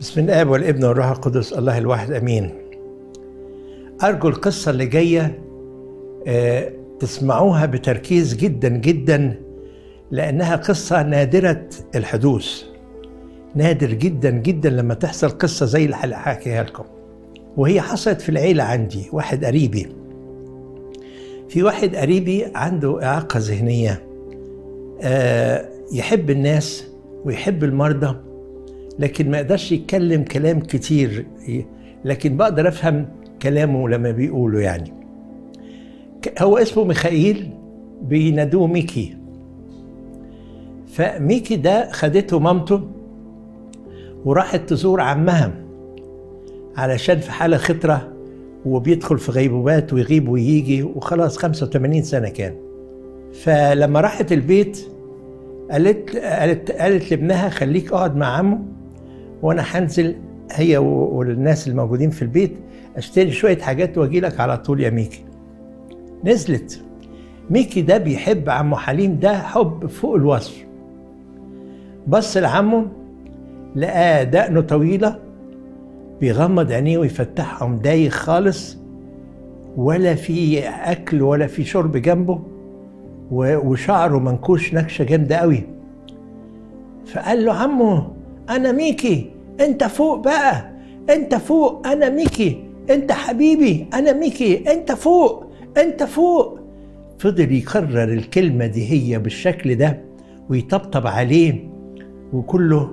بسم الاب والابن والروح القدس الله الواحد امين ارجو القصه اللي جايه آه، تسمعوها بتركيز جدا جدا لانها قصه نادره الحدوث نادر جدا جدا لما تحصل قصه زي اللي هحكيها لكم وهي حصلت في العيله عندي واحد قريبي في واحد قريبي عنده اعاقه ذهنيه آه، يحب الناس ويحب المرضى لكن ما يقدرش يتكلم كلام كتير لكن بقدر افهم كلامه لما بيقوله يعني هو اسمه ميخائيل بينادوه ميكي فميكي ده خدته مامته وراحت تزور عمها علشان في حالة خطرة وبيدخل في غيبوبات ويغيب ويجي وخلاص 85 سنة كان فلما راحت البيت قالت قالت قالت لابنها خليك اقعد مع عمه وانا هنزل هي والناس الموجودين في البيت اشتري شويه حاجات واجي لك على طول يا ميكي نزلت ميكي ده بيحب عمه حليم ده حب فوق الوصف بص لعمه لقاه دقنه طويله بيغمض عينيه ويفتحهم دايخ خالص ولا في اكل ولا في شرب جنبه وشعره منكوش نكشه جامده قوي فقال له عمو انا ميكي انت فوق بقى انت فوق انا ميكي انت حبيبي انا ميكي انت فوق انت فوق فضل يكرر الكلمة دي هي بالشكل ده ويطبطب عليه وكله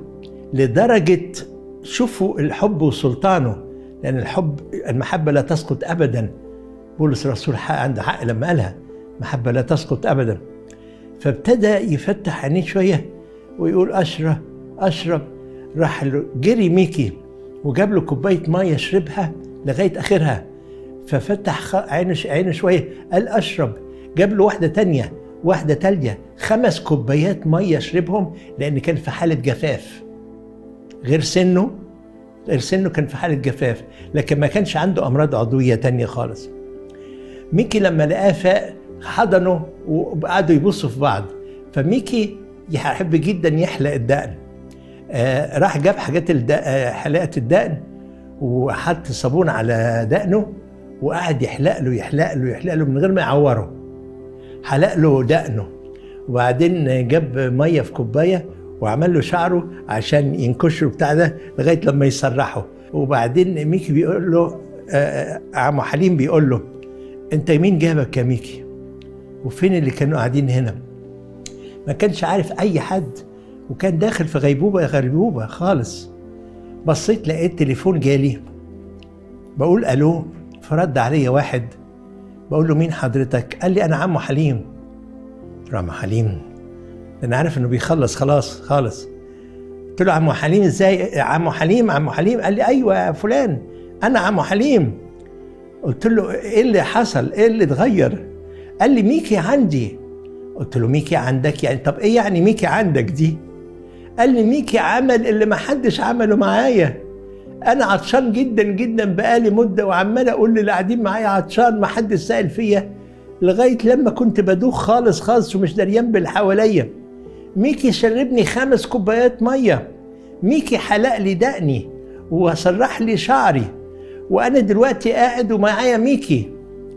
لدرجة شوفوا الحب وسلطانه لأن الحب المحبة لا تسقط أبدا بولس الرسول عنده حق لما قالها محبة لا تسقط أبدا فابتدى يفتح عينيه شوية ويقول أشرب أشرب راح جري ميكي وجاب له كوباية مية يشربها لغاية آخرها ففتح عينه عينه شوية قال أشرب جاب له واحدة تانية واحدة تالية خمس كوبايات مية يشربهم لأن كان في حالة جفاف غير سنه غير سنه كان في حالة جفاف لكن ما كانش عنده أمراض عضوية تانية خالص ميكي لما لقاه فاق حضنه وقعدوا يبصوا في بعض فميكي يحب جدا يحلق الدقن آه راح جاب حاجات آه حلاقه الدقن وحط صابون على دقنه وقعد يحلق له يحلق له يحلق له من غير ما يعوره حلق له دقنه وبعدين جاب ميه في كوبايه وعمل له شعره عشان ينكش بتاع ده لغايه لما يسرحه وبعدين ميكي بيقول له آه عمو حليم بيقول له انت مين جابك يا ميكي وفين اللي كانوا قاعدين هنا ما كانش عارف اي حد وكان داخل في غيبوبه غيبوبه خالص بصيت لقيت تليفون جالي بقول الو فرد عليا واحد بقول له مين حضرتك قال لي انا عمو حليم قلت له عمو حليم انا عارف انه بيخلص خلاص خالص قلت له عمو حليم ازاي عمو حليم عمو حليم قال لي ايوه يا فلان انا عمو حليم قلت له ايه اللي حصل ايه اللي اتغير قال لي ميكي عندي قلت له ميكي عندك يعني طب ايه يعني ميكي عندك دي قال لي ميكي عمل اللي ما حدش عمله معايا انا عطشان جدا جدا بقالي مده وعمال اقول للي قاعدين معايا عطشان ما حدش سال فيا لغايه لما كنت بدوخ خالص خالص ومش دريان باللي حواليا ميكي شربني خمس كوبايات ميه ميكي حلق لي دقني وسرح لي شعري وانا دلوقتي قاعد ومعايا ميكي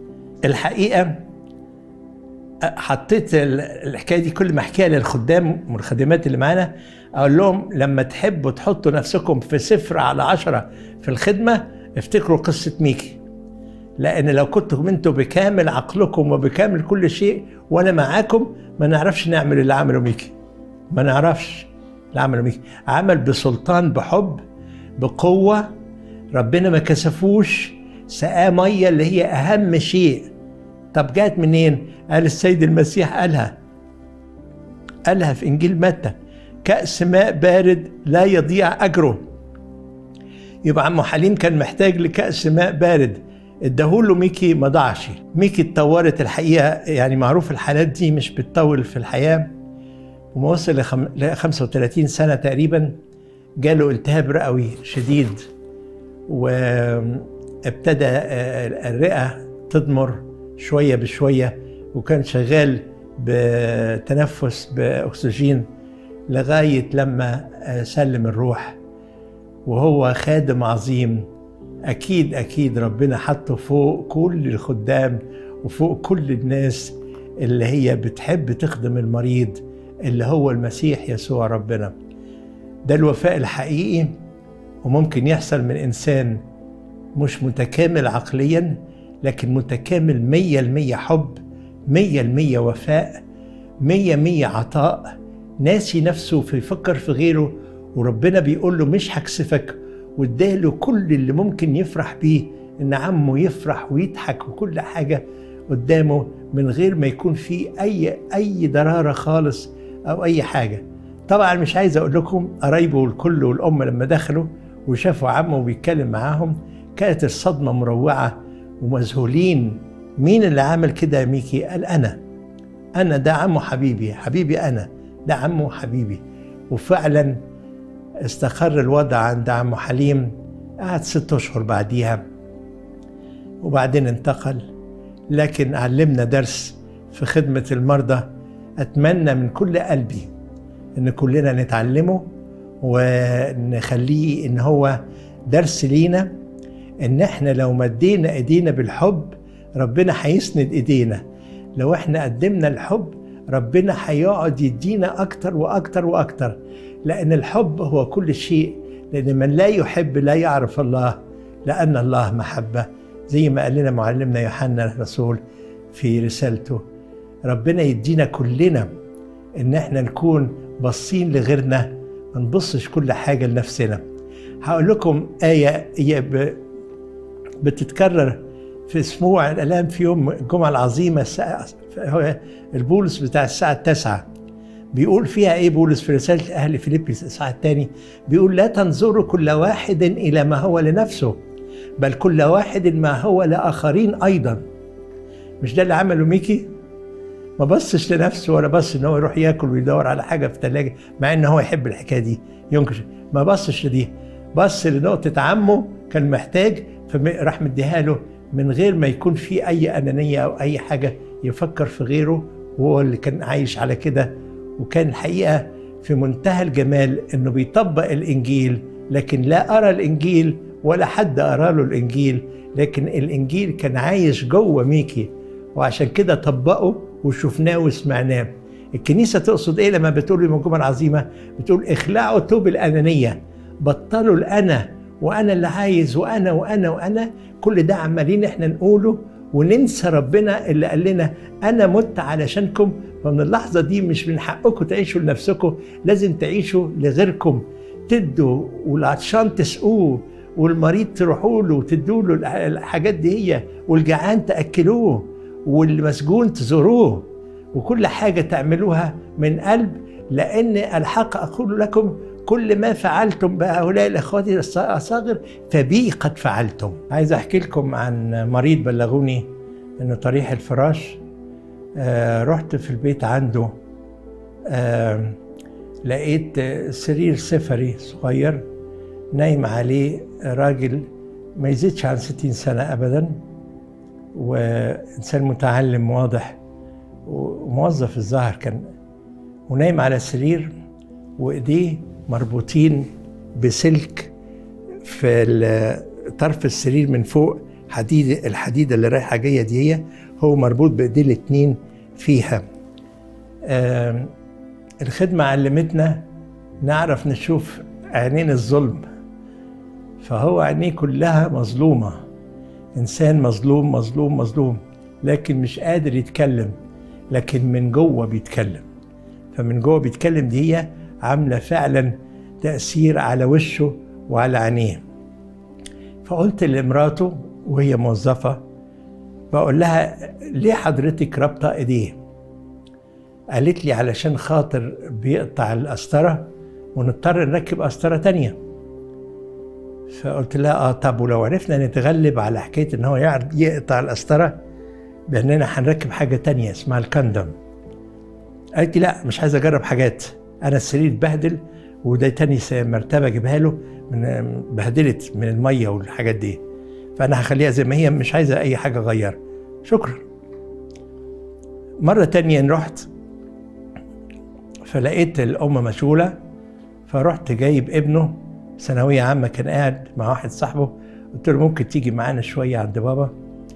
الحقيقه حطيت الحكايه دي كل ما احكيها للخدام والخادمات اللي معانا اقول لهم لما تحبوا تحطوا نفسكم في صفر على عشرة في الخدمه افتكروا قصه ميكي لان لو كنتم انتوا بكامل عقلكم وبكامل كل شيء وانا معاكم ما نعرفش نعمل اللي عمله ميكي ما نعرفش اللي عمله ميكي عمل بسلطان بحب بقوه ربنا ما كسفوش سقاه ميه اللي هي اهم شيء طب جات منين؟ قال السيد المسيح قالها قالها في انجيل متى كأس ماء بارد لا يضيع اجره يبقى عمو حليم كان محتاج لكأس ماء بارد اداهوله ميكي ما ضاعش ميكي اتطورت الحقيقه يعني معروف الحالات دي مش بتطول في الحياه وما وصل ل 35 سنه تقريبا جاله التهاب رئوي شديد وابتدى الرئه تضمر شوية بشوية وكان شغال بتنفس بأكسجين لغاية لما سلم الروح وهو خادم عظيم اكيد اكيد ربنا حطه فوق كل الخدام وفوق كل الناس اللي هي بتحب تخدم المريض اللي هو المسيح يسوع ربنا ده الوفاء الحقيقي وممكن يحصل من انسان مش متكامل عقليا لكن متكامل مية المية حب مية المية وفاء مية مية عطاء ناسي نفسه في يفكر في غيره وربنا بيقول له مش هكسفك واداله كل اللي ممكن يفرح بيه ان عمه يفرح ويضحك وكل حاجه قدامه من غير ما يكون في اي اي ضراره خالص او اي حاجه طبعا مش عايز اقول لكم قرايبه الكل والام لما دخلوا وشافوا عمه وبيتكلم معاهم كانت الصدمه مروعه ومذهولين مين اللي عمل كده يا ميكي قال انا انا ده عمه حبيبي حبيبي انا ده عمه حبيبي وفعلا استقر الوضع عند عمه حليم قعد ست اشهر بعديها وبعدين انتقل لكن علمنا درس في خدمة المرضى أتمنى من كل قلبي إن كلنا نتعلمه ونخليه إن هو درس لينا إن إحنا لو مدينا إيدينا بالحب ربنا هيسند إيدينا لو إحنا قدمنا الحب ربنا هيقعد يدينا أكتر وأكتر وأكتر لأن الحب هو كل شيء لأن من لا يحب لا يعرف الله لأن الله محبة زي ما قال لنا معلمنا يوحنا الرسول في رسالته ربنا يدينا كلنا ان احنا نكون باصين لغيرنا ما نبصش كل حاجه لنفسنا هقول لكم ايه هي بتتكرر في اسبوع الالام في يوم الجمعه العظيمه الساعه هو البولس بتاع الساعه التاسعه بيقول فيها ايه بولس في رساله اهل فيليبي الساعه الثاني بيقول لا تنظروا كل واحد الى ما هو لنفسه بل كل واحد ما هو لاخرين ايضا مش ده اللي عمله ميكي ما بصش لنفسه ولا بص ان هو يروح ياكل ويدور على حاجه في الثلاجه مع ان هو يحب الحكايه دي ينكش ما بصش لدي بص لنقطه عمه كان محتاج فراح مديها له من غير ما يكون في اي انانيه او اي حاجه يفكر في غيره وهو اللي كان عايش على كده وكان الحقيقه في منتهى الجمال انه بيطبق الانجيل لكن لا ارى الانجيل ولا حد قرا له الانجيل لكن الانجيل كان عايش جوه ميكي وعشان كده طبقه وشفناه وسمعناه الكنيسه تقصد ايه لما بتقول يوم الجمعه العظيمه بتقول اخلعوا توب الانانيه بطلوا الانا وانا اللي عايز وانا وانا وانا كل ده عمالين احنا نقوله وننسى ربنا اللي قال لنا انا مت علشانكم فمن اللحظه دي مش من حقكم تعيشوا لنفسكم لازم تعيشوا لغيركم تدوا والعطشان تسقوه والمريض تروحوا له وتدوا له الحاجات دي هي والجعان تاكلوه والمسجون تزوروه وكل حاجه تعملوها من قلب لان الحق اقول لكم كل ما فعلتم بهؤلاء الاخوات الاصاغر فبي قد فعلتم عايز احكي لكم عن مريض بلغوني انه طريح الفراش آه رحت في البيت عنده آه لقيت سرير سفري صغير نايم عليه راجل ما يزيدش عن ستين سنة أبدا وإنسان متعلم واضح وموظف الظاهر كان ونايم على سرير وإيديه مربوطين بسلك في طرف السرير من فوق حديد الحديدة اللي رايحة جاية دي هي هو مربوط بإيديه الاتنين فيها آه الخدمة علمتنا نعرف نشوف عينين الظلم فهو عينيه كلها مظلومة إنسان مظلوم مظلوم مظلوم لكن مش قادر يتكلم لكن من جوه بيتكلم فمن جوه بيتكلم دي هي عاملة فعلا تأثير على وشه وعلى عينيه فقلت لمراته وهي موظفة بقول لها ليه حضرتك رابطة ايديه قالت لي علشان خاطر بيقطع القسطرة ونضطر نركب قسطرة تانية فقلت لها اه طب ولو عرفنا نتغلب على حكاية ان هو يقطع القسطرة باننا هنركب حاجة تانية اسمها الكندم قالت لي لا مش عايز اجرب حاجات انا السرير اتبهدل وده تاني مرتبة اجيبها له من بهدلت من المية والحاجات دي فانا هخليها زي ما هي مش عايزة اي حاجة اغير شكرا مرة تانية رحت فلقيت الأم مشغولة فرحت جايب ابنه ثانوية عامة كان قاعد مع واحد صاحبه قلت له ممكن تيجي معانا شوية عند بابا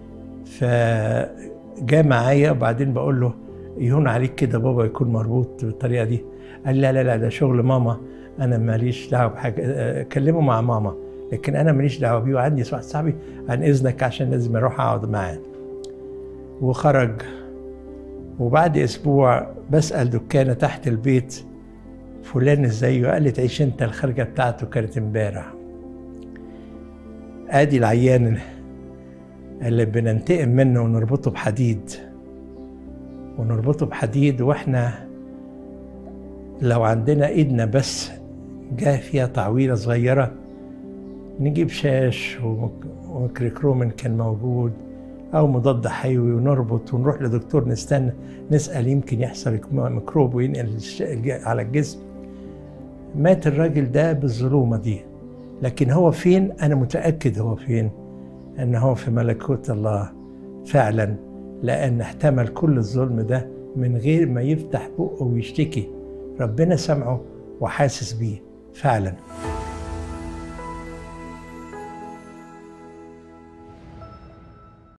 فجاء معايا وبعدين بقول له يهون عليك كده بابا يكون مربوط بالطريقة دي قال لي لا لا لا ده شغل ماما أنا ماليش دعوة بحاجة آه، كلمه مع ماما لكن أنا ماليش دعوة بيه وعندي واحد صاحبي عن إذنك عشان لازم أروح أقعد معاه وخرج وبعد اسبوع بسال دكانه تحت البيت فلان ازاي قال لي تعيش انت الخرجه بتاعته كانت امبارح ادي العيان اللي بننتقم منه ونربطه بحديد ونربطه بحديد واحنا لو عندنا ايدنا بس جاه فيها تعويره صغيره نجيب شاش ومك- وميكروكرومن كان موجود او مضاد حيوي ونربط ونروح لدكتور نستنى نسال يمكن يحصل ميكروب وينقل الش- الج- على الجسم مات الراجل ده بالظلومه دي لكن هو فين انا متاكد هو فين ان هو في ملكوت الله فعلا لان احتمل كل الظلم ده من غير ما يفتح بقه ويشتكي ربنا سمعه وحاسس بيه فعلا